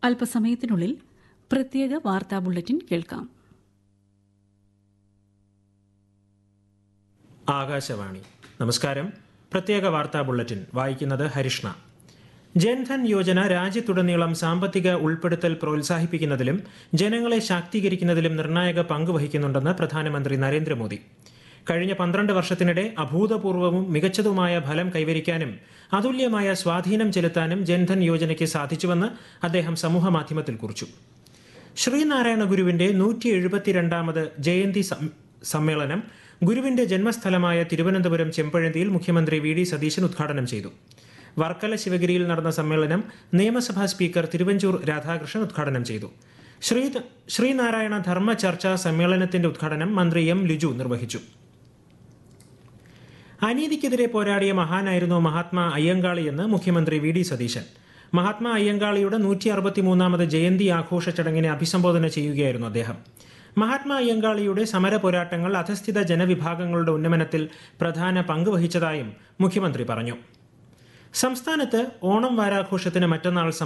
അല്പസമയത്തിനുള്ളിൽ പ്രത്യേക വാർത്താ ബുള്ളറ്റിൻ കേൾക്കാം ആകാശവാണി നമസ്കാരം പ്രത്യേക വാർത്താ ബുള്ളറ്റിൻ വായിക്കുന്നത് ഹരിഷ്ണ ജൻധൻ യോജന രാജ്യത്തുടനീളം സാമ്പത്തിക ഉൾപ്പെടുത്തൽ പ്രോത്സാഹിപ്പിക്കുന്നതിലും ജനങ്ങളെ ശാക്തീകരിക്കുന്നതിലും നിർണായക പങ്ക് വഹിക്കുന്നുണ്ടെന്ന് പ്രധാനമന്ത്രി നരേന്ദ്രമോദി കഴിഞ്ഞ പന്ത്രണ്ട് വർഷത്തിനിടെ അഭൂതപൂർവവും മികച്ചതുമായ ഫലം കൈവരിക്കാനും അതുല്യമായ സ്വാധീനം ചെലുത്താനും ജൻധൻ യോജനയ്ക്ക് സാധിച്ചുവെന്ന് അദ്ദേഹം സമൂഹമാധ്യമത്തിൽ കുറിച്ചു ശ്രീനാരായണ ഗുരുവിന്റെ നൂറ്റി എഴുപത്തിരണ്ടാമത് ജയന്തി സം- സമ്മേളനം ഗുരുവിന്റെ ജന്മസ്ഥലമായ തിരുവനന്തപുരം ചെമ്പഴന്തിയിൽ മുഖ്യമന്ത്രി വി ഡി സതീശൻ ഉദ്ഘാടനം ചെയ്തു വർക്കല ശിവഗിരിയിൽ നടന്ന സമ്മേളനം നിയമസഭാ സ്പീക്കർ തിരുവഞ്ചൂർ രാധാകൃഷ്ണൻ ഉദ്ഘാടനം ചെയ്തു ശ്രീ ശ്രീനാരായണ ധർമ്മ ചർച്ചാ സമ്മേളനത്തിന്റെ ഉദ്ഘാടനം മന്ത്രി എം ലിജു നിർവഹിച്ചു അനീതിക്കെതിരെ പോരാടിയ മഹാനായിരുന്നു മഹാത്മാ അയ്യങ്കാളി എന്ന് മുഖ്യമന്ത്രി വി ഡി സതീശൻ മഹാത്മാ അയ്യങ്കാളിയുടെ നൂറ്റി അറുപത്തിമൂന്നാമത് ജയന്തി ആഘോഷ ചടങ്ങിനെ അഭിസംബോധന ചെയ്യുകയായിരുന്നു അദ്ദേഹം മഹാത്മാ അയ്യങ്കാളിയുടെ സമര പോരാട്ടങ്ങൾ അധസ്ഥിത ജനവിഭാഗങ്ങളുടെ ഉന്നമനത്തിൽ പ്രധാന പങ്ക് വഹിച്ചതായും മുഖ്യമന്ത്രി പറഞ്ഞു സംസ്ഥാനത്ത് ഓണം വാരാഘോഷത്തിന് മറ്റന്നാൾ